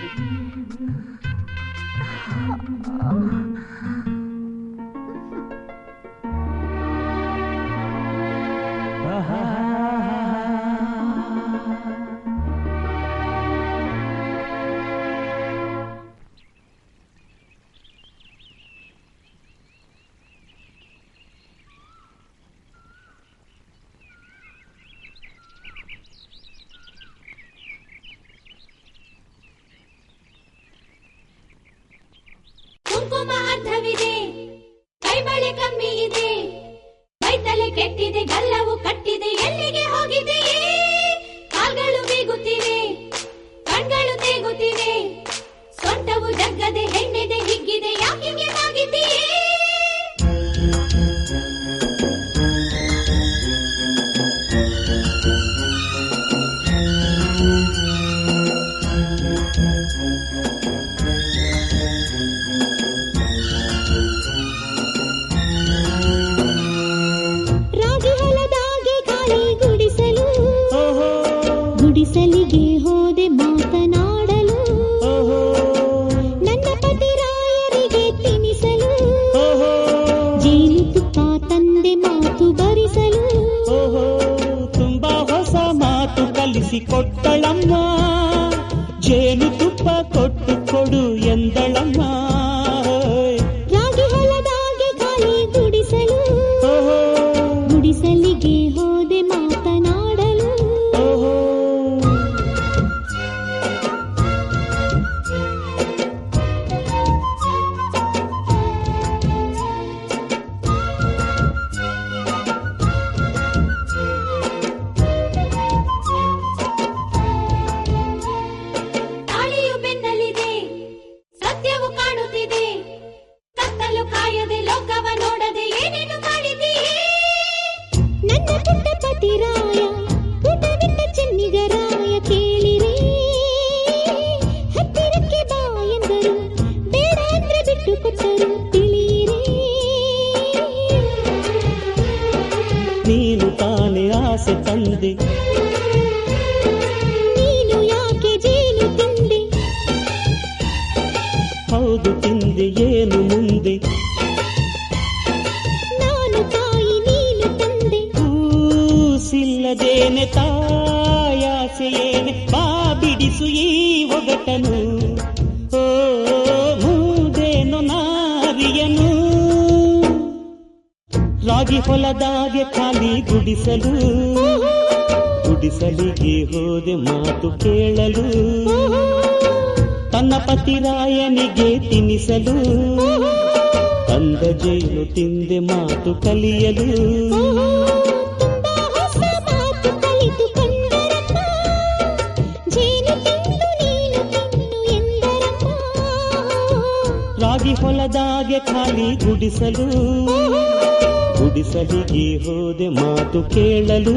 ಕುಂಕುಮ ಅರ್ಧವಿದೆ ಕೈಬಳೆ ಕಮ್ಮಿ ಇದೆ ಕೈತಲೆ ಕೆಟ್ಟಿದೆ ಗಲ್ಲವು ಕಟ್ಟಿದೆ ಎಲ್ಲಿಗೆ ಹೋಗಿದೆ ಕಾಲ್ಗಳು ಬೀಗುತ್ತಿವೆ ಕಣ್ಗಳು ತೇಗುತ್ತಿವೆ ಸೊಂಟವು ಜಗ್ಗದೆ ಹೆಣ್ಣಿದೆ ಹಿಗ್ಗಿದೆ ಯಾಕಿಗೆ ಆಗಿದೆಯೇ ರಾಗಿ ಹೊಲದಾಗೆ ಖಾಲಿ ಗುಡಿಸಲು ಗುಡಿಸಲಿಗೆ ಹೋದೆ ಮಾತನಾಡಲು ನನ್ನ ಪತಿ ರಾಯರಿಗೆ ತಿನಿಸಲು ಜೇನುತುಪ್ಪ ತಂದೆ ಮಾತು ಬರಿಸಲು ಓಹೋ ತುಂಬಾ ಹೊಸ ಮಾತು ಕಲಿಸಿ ಕೊಟ್ಟಳಮ್ಮ ಜೇನು ತುಪ್ಪ ಕೊಟ್ಟು ಕೊಡು ಎಂದಳಮ್ಮ ರಾಗಿ ಹೊಲದಾಗೆ ಖಾಲಿ ಗುಡಿಸಲು ಓಹೋ ಗುಡಿಸಲಿಗೆ ಹೋದೆ ಮಾತನಾಡಲು ಓಹೋ ತಾಳಿಯು ಬೆನ್ನಲಿದೆ ಸತ್ಯವು ಕಾಣುತ್ತಿದೆ ಕತ್ತಲು ಕಾಯದೆ ಲೋಕವ ನೋಡದೆ ಏನೇನು ಮಾಡಿದೀಯೇ ನನ್ನ ಪುಟ್ಟ ಪತಿ ರಾಯ ಪುಟವಿಟ್ಟ ಚೆನ್ನಿಗರಾಯ ಕೇಳಿರಿ ಹತ್ತಿರಕ್ಕೆ ಬಾ ಎಂದರು ಬೇಡ ಅಂದ್ರೆ ಬಿಟ್ಟು ಕೊಟ್ಟರು ತಿಳಿಯಿರಿ ನೀನು ತಾನೇ ಆಸೆ ತಂದೆ ನೀನು ಯಾಕೆ ಜೇನು ತಿಂದೆ ಹೌದು ತಿಂದೆ ಏನು ಮುಂದೆ ನಾನು ತಾಯಿ ನೀನು ತಂದೆ ಕೂಸಿಲ್ಲದೇನೆ ತಾಯಾಸೆಯೇನೆ ಬಾ ಬಿಡಿಸು ಈ ಒಗಟನು ಓ ಮೂದೇನು ನಾರಿಯನು ರಾಗಿ ಹೊಲದಾಗೆ ಖಾಲಿ ಗುಡಿಸಲು ಗುಡಿಸಲಿಗೆ ಹೋದೆ ಮಾತು ಕೇಳಲು ತನ್ನ ಪತಿರಾಯನಿಗೆ ತಿನ್ನಿಸಲು ತಂದ ಜೇನು ತಿಂದೆ ಮಾತು ಕಲಿಯಲು ತುಂಬಾ ಹೊಸ ಮಾತು ಕಲಿತುಕೊಂಡರಮ್ಮ ಜೇನು ತಿಂದು ನೀನು ತಿನ್ನು ಎಂದರಮ್ಮ ರಾಗಿ ಹೊಲದಾಗೆ ಖಾಲಿ ಗುಡಿಸಲು ಗುಡಿಸಲಿಗೆ ಹೋದೆ ಮಾತು ಕೇಳಲು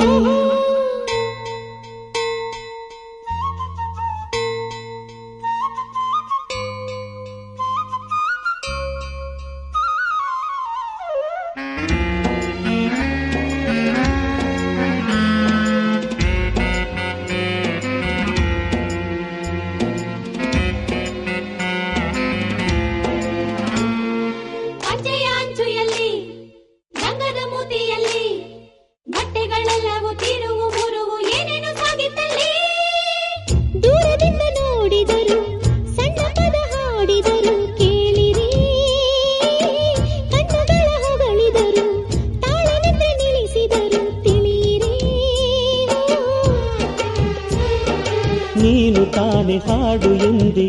ಪಂಚೆಯ ಅಂಚುಯಲ್ಲಿ ರಂಗದ ಮೂತಿಯಲ್ಲಿ ಬಟ್ಟೆಗಳೆಲ್ಲವೂ ತಿರುವು ಮುರುವು ಏನೇನು ಸಾಗಿತ್ತಲ್ಲಿ ದೂರದಿಂದ ನೋಡಿದರು ಸಣ್ಣ ಪದ ಹಾಡಿದರು ಕೇಳಿರಿ ಕಣ್ಣುಗಳ ಹೊಗಳಿದರು ತಾಳನಿಂದ ನಿಲ್ಲಿಸಿದರು ತಿಳಿಯಿರಿ ನೀನು ತಾನೆ ಹಾಡು ಎಂದೆ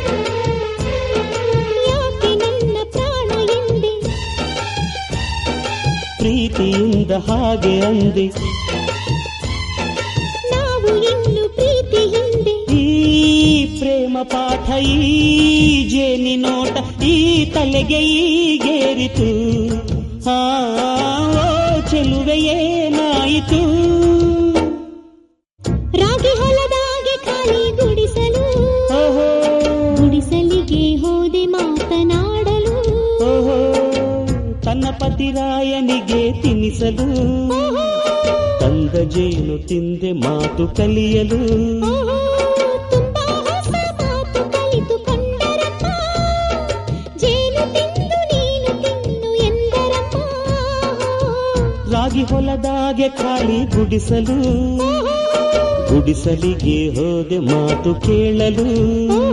ಯಾಕೆ ನನ್ನ ಪ್ರಾಣ ಎಂದೆ ಪ್ರೀತಿಯಿಂದ ಹಾಗೆ ಅಂದೆ ನಾವು ಇನ್ನು ಪ್ರೀತಿ ಹಿಂದೆ ಈ ಪ್ರೇಮ ಪಾಠ ಈ ಜೇನಿ ನೋಟ ಈ ತಲೆಗೆ ಈಗೇರಿತು ಆ ಓ ಚೆಲುವೆ ಏನಾಯಿತು ರಾಗಿ ಹೊಲದಾಗೆ ಖಾಲಿ ಗುಡಿಸಲು ಓಹೋ ಗುಡಿಸಲಿಗೆ ಹೋದೆ ಮಾತನಾಡಲು ಓಹೋ ತನ್ನ ಪತಿರಾಯನಿಗೆ ತಿನ್ನಿಸಲು ತಂದ ಜೇನು ತಿಂದೆ ಮಾತು ಕಲಿಯಲು ತುಂಬಾ ಹೊಸ ಮಾತು ರಾಗಿ ಹೊಲದಾಗೆ ಖಾಲಿ ಗುಡಿಸಲು ಗುಡಿಸಲಿಗೆ ಹೋದೆ ಮಾತು ಕೇಳಲು